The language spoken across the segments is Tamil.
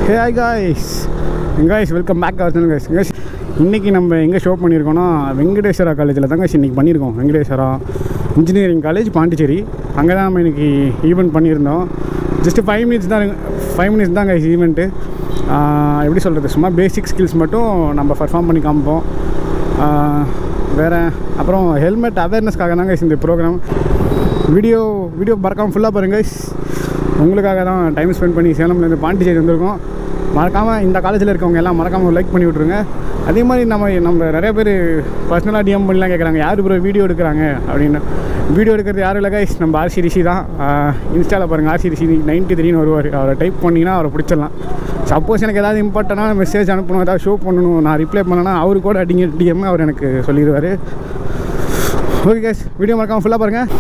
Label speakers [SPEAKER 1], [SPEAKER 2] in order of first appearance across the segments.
[SPEAKER 1] Hey hi guys guys welcome back our channel guys guys இன்றைக்கி நம்ம எங்கே ஷோ பண்ணியிருக்கோம்னா வெங்கடேஸ்வரா காலேஜில் தான் காய்ஸ் இன்றைக்கி பண்ணியிருக்கோம் வெங்கடேஸ்வரா இன்ஜினியரிங் காலேஜ் பாண்டிச்சேரி அங்கே தான் நம்ம இன்றைக்கி ஈவெண்ட் பண்ணியிருந்தோம் ஜஸ்ட்டு ஃபைவ் மினிட்ஸ் தான் ஃபைவ் மினிட்ஸ் தான் காய்ஸ் ஈவெண்ட்டு எப்படி சொல்கிறது சும்மா பேசிக் ஸ்கில்ஸ் மட்டும் நம்ம பர்ஃபார்ம் பண்ணி காமிப்போம் வேறு அப்புறம் ஹெல்மெட் அவேர்னஸ்க்காக தான் guys இந்த ப்ரோக்ராம் வீடியோ வீடியோ மறக்காமல் ஃபுல்லாக பாருங்க guys. உங்களுக்காக தான் டைம் ஸ்பெண்ட் பண்ணி சேலம்லேருந்து பாண்டிச்சேரி வந்திருக்கோம் மறக்காமல் இந்த காலேஜில் இருக்கவங்க எல்லாம் மறக்காமல் லைக் பண்ணி விட்ருங்க அதே மாதிரி நம்ம நம்ம நிறைய பேர் பர்சனலாக டிஎம் பண்ணிலாம் கேட்குறாங்க யார் ப்ரோ வீடியோ எடுக்கிறாங்க அப்படின்னு வீடியோ எடுக்கிறது யாரும் இல்லை கைஸ் நம்ம ஆர்சி ரிஷி தான் இன்ஸ்டாவில் பாருங்கள் ஆர்சி ரிஷி நைன்ட்டி த்ரீன்னு வருவார் அவரை டைப் பண்ணிங்கன்னா அவரை பிடிச்சிடலாம் சப்போஸ் எனக்கு ஏதாவது இம்பார்ட்டண்டான மெசேஜ் அனுப்பணும் ஏதாவது ஷோ பண்ணணும் நான் ரிப்ளை பண்ணேன்னா அவரு கூட அடிங்க டிஎம் அவர் எனக்கு சொல்லிடுவார் ஓகே கைஸ் வீடியோ மறக்காமல் ஃபுல்லாக பாருங்கள்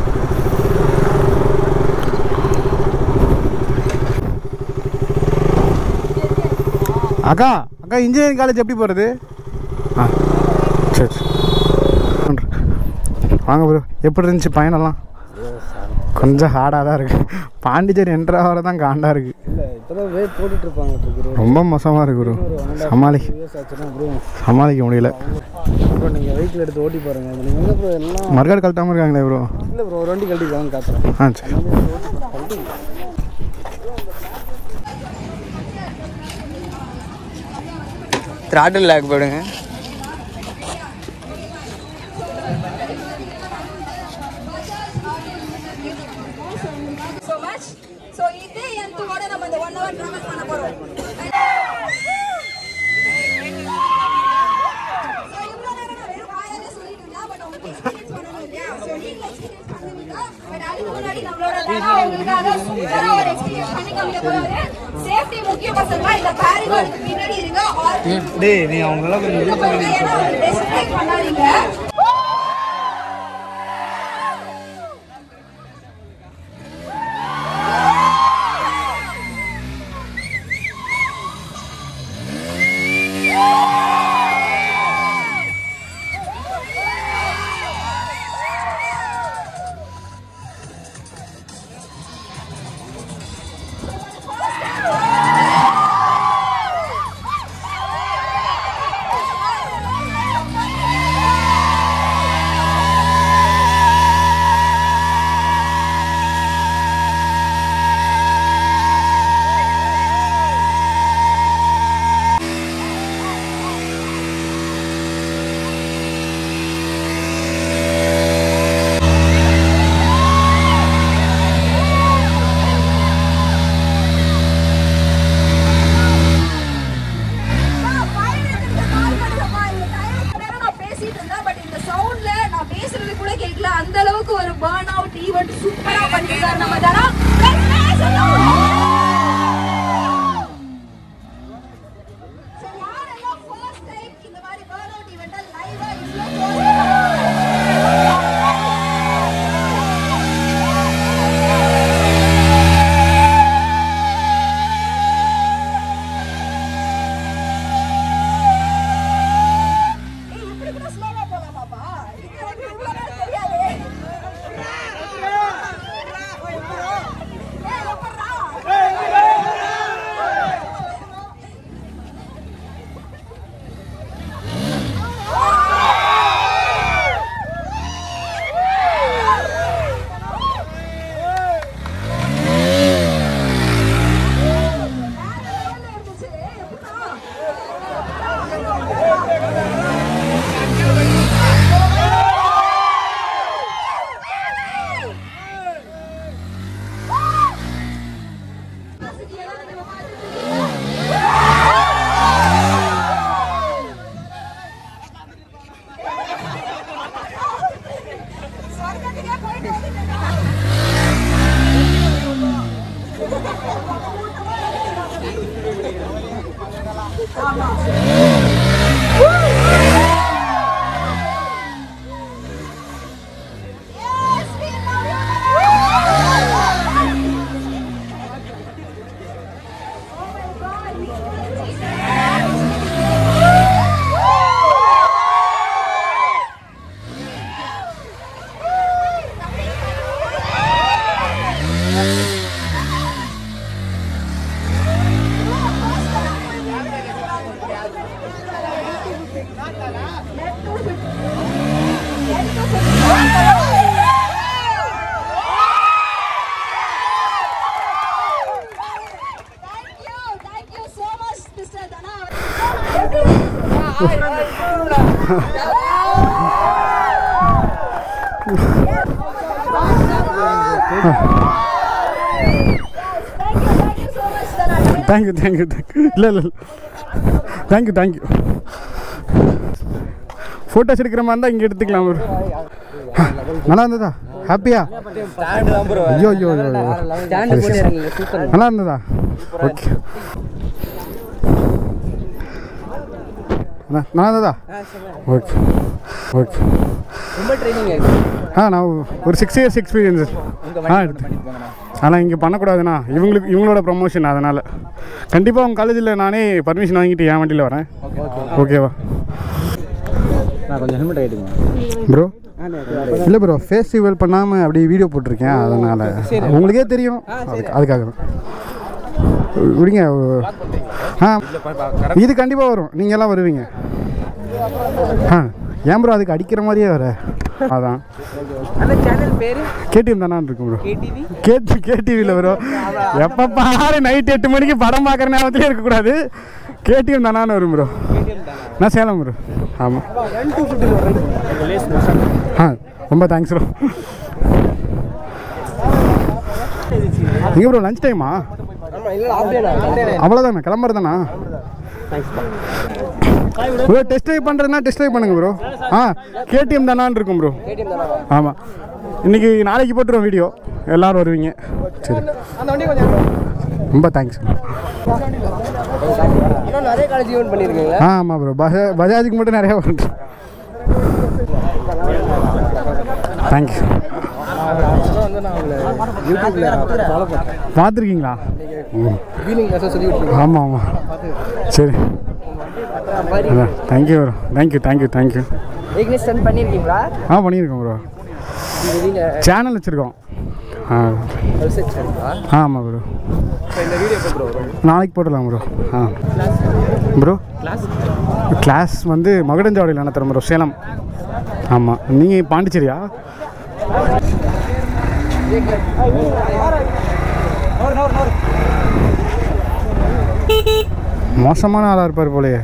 [SPEAKER 1] அக்கா அக்கா இன்ஜினியரிங் காலேஜ் எப்படி போகிறது ஆ சரி சரி. வாங்க ப்ரோ எப்படி இருந்துச்சு பயணம்லாம் கொஞ்சம் ஹார்டாக தான் இருக்குது பாண்டிச்சேரி என்ட்ரா வர தான் காண்டாக இருக்குது
[SPEAKER 2] இல்லை இப்போதான் வேவ் போட்டுட்டு இருப்பாங்க ப்ரோ
[SPEAKER 1] ரொம்ப மோசமாக இருக்கு ப்ரோ சமாளி
[SPEAKER 2] இயர்ஸ் ஆச்சுன்னா ப்ரோ
[SPEAKER 1] சமாளிக்க முடியல
[SPEAKER 2] ப்ரோ நீங்கள் வெஹிக்கிள் எடுத்து ஓட்டி பாருங்க நீங்கள் எங்கே ப்ரோ எல்லாம்
[SPEAKER 1] மறுகாடு கழட்டாமல் இருக்காங்களே ப்ரோ
[SPEAKER 2] இல்லை ப்ரோ ஒரு வண்டி கழட்டி வாங்க காத்துறேன்
[SPEAKER 1] ஆ சரி
[SPEAKER 3] த்ராட்டில் லேக் போடுங்க
[SPEAKER 4] so much. So இதே எந்தோட நம்ம இந்த ஒன் ஹவர் டிராவல் பண்ண போறோம் So, இவ்வளவு நேரம் நான் வெறும் வாயால சொல்லிட்டு இருந்தேன். But உங்களுக்கு experience பண்ணணும் இல்லையா? So, நீங்க experience பண்ணுவீங்க. But அதுக்கு முன்னாடி நம்மளோட தனா உங்களுக்காக super ஆ ஒரு experience பண்ணி காமிக்க போறாரு. Safety முக்கிய பசங்க இந்த பேரிகார்டுக்கு பின்னாடி இருங்க Or
[SPEAKER 2] டேய் நீ அவங்களாம் கொஞ்சம்
[SPEAKER 4] இந்த பக்கம் ஏன்னா ஒரு disrespect பண்ணாதீங்க அந்த அளவுக்கு ஒரு பர்ன் அவுட் ஈவென்ட் சூப்பரா பண்ணிருக்காரு நம்ம தரா யாரெல்லாம் ஃபர்ஸ்ட் டைம் இந்த மாதிரி பர்ன் அவுட் ஈவென்ட் லைவா ஏய், இப்படி கூட ஸ்லோவா போலாமாப்பா? இது எனக்கு இவ்வளவு நேரம் தெரியாதே. ஏய், எப்பட்றா? வேற level இருந்துச்சு. எப்பட்றா? சொர்க்கத்துக்கே போயிட்டு வந்துட்டேன். Yes, we love you. Oh my God.
[SPEAKER 1] Thank you thank you thank you இல்லை இல்லை தேங்க்யூ தேங்க்யூ ஃபோட்டோஸ் எடுக்கிற மாதிரி இருந்தால் இங்கே எடுத்துக்கலாம் ஒரு நல்லா இருந்ததா ஹாப்பியா ஐயோ ஐயோ ஐயோ ஐயோ.
[SPEAKER 3] ஸ்டாண்டு போட்டு இறங்குங்க சூப்பர்
[SPEAKER 1] நல்லா இருந்ததா ஓகே அண்ணா, நல்லா இருந்ததா ஓகே ஓகே
[SPEAKER 3] ரொம்ப ட்ரைனிங் ஆயிடுச்சு
[SPEAKER 1] ஆ நான் ஒரு சிக்ஸ் இயர்ஸ் எக்ஸ்பீரியன்ஸ் ஆ எடுத்து ஆனால் இங்கே பண்ணக்கூடாதுண்ணா இவங்களுக்கு இவங்களோட ப்ரொமோஷன் அதனால் கண்டிப்பாக உங்கள் காலேஜில் நானே பர்மிஷன் வாங்கிட்டு என் வண்டியில் வரேன் ஓகேவா
[SPEAKER 2] நான் கொஞ்சம் ஹெல்மெட் ஆகிட்டுங்க
[SPEAKER 1] ப்ரோ இல்லை ப்ரோ ஃபெஸ்டிவல் பண்ணாமல் அப்படி வீடியோ போட்டிருக்கேன் அதனால் உங்களுக்கே தெரியும் அதுக்கு அதுக்காக தான் விடுங்க ஆ இது கண்டிப்பாக வரும் நீங்கள் எல்லாம் வருவீங்க ஆ ஏன் ப்ரோ அதுக்கு அடிக்கிற மாதிரியே வர அதான்
[SPEAKER 3] அந்த சேனல் பேரு
[SPEAKER 1] கேடிஎம் தானே இருக்கும் ப்ரோ
[SPEAKER 3] கேடிவி
[SPEAKER 1] கேடி கேடிவியில் ப்ரோ எப்போ பாரு நைட் எட்டு மணிக்கு படம் பார்க்குற நேரத்துலேயே இருக்கக்கூடாது கேடிஎம் தானான்னு வரும் ப்ரோ நான் சேலம் ப்ரோ ஆமாம் ஆ ரொம்ப தேங்க்ஸ் ப்ரோ எங்கே ப்ரோ லஞ்ச் டைமா அவ்வளோதானே கிளம்புறதானா ப்ரோ டெஸ்ட் ட்ரைவ் பண்ணுறதுனா டெஸ்ட் ட்ரைவ் பண்ணுங்க ப்ரோ ஆ கேடிஎம் தானான்னு இருக்கும் ப்ரோ ஆமாம் இன்னைக்கு நாளைக்கு போட்டுருவோம் வீடியோ எல்லாரும் வருவீங்க சரி ரொம்ப தேங்க்ஸ்
[SPEAKER 3] இன்னும் நிறைய காலேஜ் ஈவெண்ட் பண்ணியிருக்கீங்களா
[SPEAKER 1] ஆ ஆமாம் ப்ரோ பஜா பஜாஜுக்கு மட்டும் நிறையா பண்ணுறேன் தேங்க்யூ
[SPEAKER 2] வந்து நான் உங்களை யூடியூப்ல ஃபாலோ பண்ணுறேன்
[SPEAKER 1] பார்த்துருக்கீங்களா ம்
[SPEAKER 2] ஈவினிங் கிளாஸை சொல்லி கொடுத்துருக்கேன்
[SPEAKER 1] ஆமாம் ஆமாம் சரி அதான் thank you bro thank you thank you thank you
[SPEAKER 3] வீக்னஸ் ஸ்டன் பண்ணியிருக்கீங்களா
[SPEAKER 1] ஆ பண்ணியிருக்கோம் ப்ரோ
[SPEAKER 3] இது நீங்கள்
[SPEAKER 1] சேனல் வச்சுருக்கோம் ஆ
[SPEAKER 3] வெப்சைட் சரிங்களா
[SPEAKER 1] ஆ ஆமாம் ப்ரோ நாளைக்கு போடலாம் ப்ரோ ஆ ப்ரோ கிளாஸ் வந்து மகுடஞ்சாவடியில் நடத்துகிறோம் ப்ரோ சேலம் ஆமாம் நீங்கள் பாண்டிச்சேரியா மோசமான ஆளாக இருப்பார் போலயே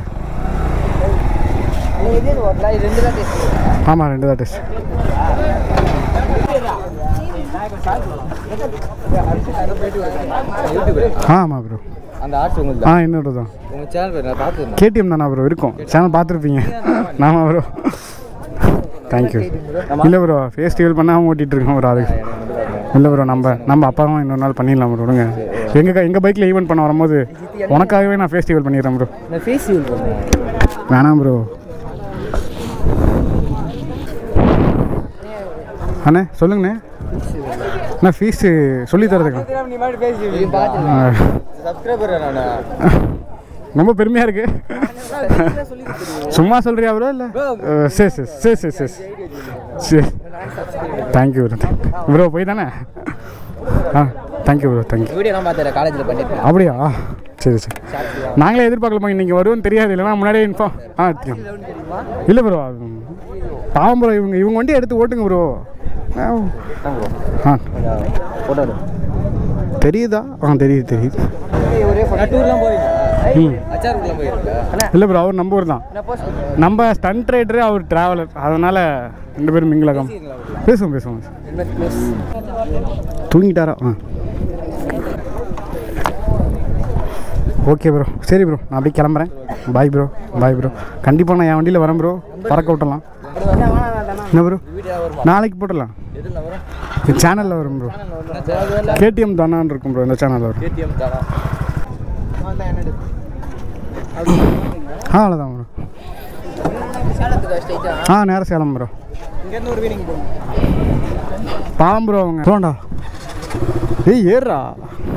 [SPEAKER 3] இது ஓட்டலாம் இது ரெண்டு தான் டேஸ்ட்
[SPEAKER 1] ஆமாம் ரெண்டு தான் டெஸ்ட் ஆ ஆமாம் ப்ரோ
[SPEAKER 2] அந்த ஆர்ட்ஸ் உங்களுக்கு
[SPEAKER 1] ஆ என்னோட தான்
[SPEAKER 2] உங்கள் சேனல் பேர் நான் பார்த்துருந்தேன்
[SPEAKER 1] கேடிஎம் தானா ப்ரோ இருக்கும் சேனல் பார்த்துருப்பீங்க நாமா ப்ரோ தேங்க்யூ இல்லை ப்ரோ ஃபெஸ்டிவல் பண்ணாமல் ஓட்டிகிட்டு இருக்கோம் ப்ரோ அதுக்கு இல்லை ப்ரோ நம்ம நம்ம அப்பாவும் இன்னொரு நாள் பண்ணிடலாம் ப்ரோ விடுங்க எங்கள் எங்கள் பைக்கில் ஈவெண்ட் பண்ண வரும்போது உனக்காகவே நான் ஃபெஸ்டிவல் பண்ணிடுறேன் ப்ரோ
[SPEAKER 3] நான் ஃபேஸ் யூல் பண்ணுவேன்
[SPEAKER 1] வேணாம் ப்ரோ அண்ணே சொல்லுங்கண்ணே அண்ணா ஃபீஸு சொல்லி தரதுக்கு
[SPEAKER 3] இது பார்த்து
[SPEAKER 1] ஆ,
[SPEAKER 2] சப்ஸ்கிரைபர் நான்
[SPEAKER 1] ரொம்ப பெருமையாக இருக்கு சும்மா சொல்கிறியா ப்ரோ இல்லை சரி சரி சரி சரி சரி சரி தேங்க்யூ ப்ரோ ப்ரோ போய் தானே ஆ தேங்க்யூ ப்ரோ தேங்க்யூ
[SPEAKER 3] வீடியோலாம் பார்த்துறேன் காலேஜில் பண்ணியிருக்கேன்
[SPEAKER 1] அப்படியா சரி சரி நாங்களே எதிர்பார்க்கலாமா இன்னைக்கு வருவோம்னு தெரியாது இல்லைனா முன்னாடியே இன்ஃபார்ம் ஆ தெரியும் இல்லை ப்ரோ பாவம் ப்ரோ இவங்க இவங்க வண்டி எடுத்து ஓட்டுங்க ப்ரோ ஆ
[SPEAKER 2] ஃபோட்டோ
[SPEAKER 1] தெரியுதா ஆ தெரியுது தெரியுது
[SPEAKER 3] ஒரே
[SPEAKER 2] நான் டூர்லாம் போவீங்க
[SPEAKER 1] ம்
[SPEAKER 2] அச்சாருக்குலாம் போயிருக்கேன்
[SPEAKER 1] இல்லை ப்ரோ அவர் நம்ம ஊர் தான்
[SPEAKER 3] நான் போஸ்ட்
[SPEAKER 1] நம்ம ஸ்டண்ட் ரைடரு அவர் டிராவலர் அதனால் ரெண்டு பேரும் மிங்கிலாகம் பேசுவோம் பேசுவோம் தூங்கிட்டாரா ஆ ஓகே ப்ரோ சரி ப்ரோ நான் அப்படியே கிளம்புறேன் பாய் ப்ரோ பாய் ப்ரோ கண்டிப்பாக நான் என் வண்டியில் வரேன் ப்ரோ பறக்க விட்டலாம் என்ன ப்ரோ நாளைக்கு போட்டுடலாம் இந்த சேனலில் வரும் ப்ரோ கேடிஎம் தானான்னு இருக்கும் ப்ரோ இந்த சேனலில் வரும்
[SPEAKER 2] கேடிஎம் தானா
[SPEAKER 1] ஆ அவ்வளோதான் ப்ரோ
[SPEAKER 3] சேலத்துக்கு ஸ்ட்ரைட்டாக
[SPEAKER 1] ஆ நேரம் சேலம் ப்ரோ
[SPEAKER 2] இங்கேருந்து ஒரு வீனிங் போகணும்
[SPEAKER 1] பாவம் ப்ரோ அவங்க போண்டா ஏய் ஏறுறா